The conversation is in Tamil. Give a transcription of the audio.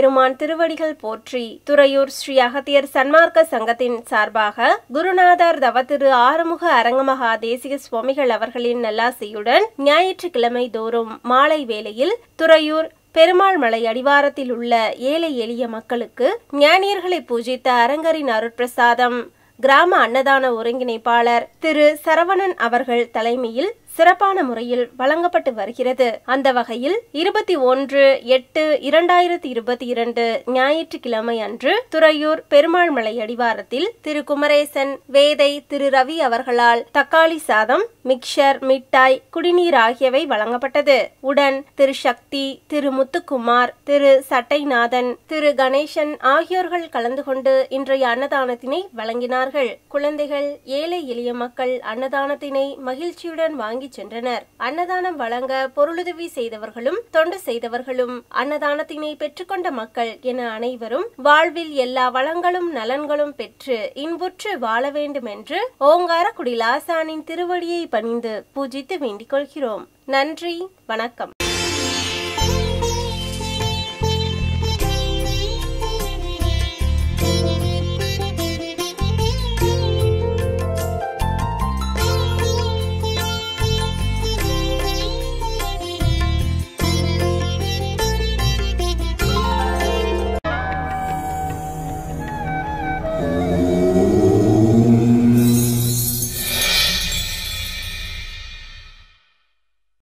எம்பெருமான் திருவடிகள் போற்றி துறையூர் ஸ்ரீ அகத்தியர் சன்மார்க்க சங்கத்தின் சார்பாக குருநாதர் தவத்திரு ஆறுமுக அரங்கமகா தேசிக சுவாமிகள் அவர்களின் நல்லாசியுடன் ஞாயிற்றுக்கிழமை தோறும் மாலை வேளையில் துறையூர் பெருமாள் மலை அடிவாரத்தில் உள்ள ஏழை எளிய மக்களுக்கு ஞானியர்களை பூஜித்த அரங்கரின் அருட்பிரசாதம் கிராம அன்னதான ஒருங்கிணைப்பாளர் திரு சரவணன் அவர்கள் தலைமையில் சிறப்பான முறையில் வழங்கப்பட்டு வருகிறது அந்த வகையில் இருபத்தி ஒன்று எட்டு இரண்டாயிரத்தி இருபத்தி இரண்டு ஞாயிற்றுக்கிழமை அன்று துறையூர் பெருமாள் மலை அடிவாரத்தில் திரு குமரேசன் வேதை திரு ரவி அவர்களால் தக்காளி சாதம் மிக்சர் மிட்டாய் குடிநீர் ஆகியவை வழங்கப்பட்டது உடன் திரு சக்தி திரு முத்துக்குமார் திரு சட்டைநாதன் திரு கணேசன் ஆகியோர்கள் கலந்து கொண்டு இன்றைய அன்னதானத்தினை வழங்கினார்கள் குழந்தைகள் ஏழை எளிய மக்கள் அன்னதானத்தினை மகிழ்ச்சியுடன் வாங்கி சென்றனர் அன்னதானம் வழங்க பொருளுதவி செய்தவர்களும் தொண்டு செய்தவர்களும் அன்னதானத்தினை பெற்றுக்கொண்ட மக்கள் என அனைவரும் வாழ்வில் எல்லா வளங்களும் நலன்களும் பெற்று இன்புற்று வாழ வேண்டும் என்று ஓங்காரக்குடி லாசானின் திருவடியை பணிந்து பூஜித்து வேண்டிக் கொள்கிறோம் நன்றி வணக்கம்